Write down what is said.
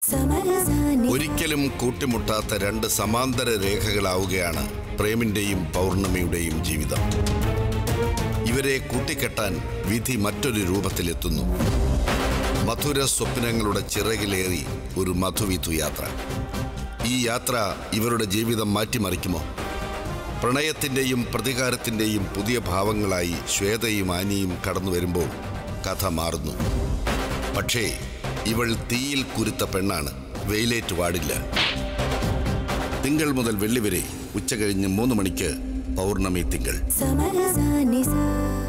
സമരസാനി ഒരിക്കലും കൂട്ടിമുട്ടാത്ത രണ്ട് സമാന്തര രേഖകളാവുകയാണ് പ്രേമിന്റെയും പൗർണമിയുടെയും ജീവിതം ഇവരെ കൂട്ടിക്കെട്ടാൻ വിധി മറ്റൊരു രൂപത്തിലെത്തുന്നു മധുര സ്വപ്നങ്ങളുടെ ചിറകിലേറി ഒരു മധുവിധു യാത്ര ഈ യാത്ര ഇവരുടെ ജീവിതം മാറ്റിമറിക്കുമോ പ്രണയത്തിൻ്റെയും പ്രതികാരത്തിൻ്റെയും പുതിയ ഭാവങ്ങളായി ശ്വേതയും ആനിയും കടന്നു വരുമ്പോൾ കഥ മാറുന്നു പക്ഷേ ഇവൾ തീയിൽ കുരുത്ത പെണ്ണാണ് വെയിലേറ്റ് പാടില്ല തിങ്കൾ മുതൽ വെള്ളി വരെ ഉച്ചകഴിഞ്ഞ് മൂന്ന് മണിക്ക് പൗർണമി തിങ്കൾ സമരസാനി സാ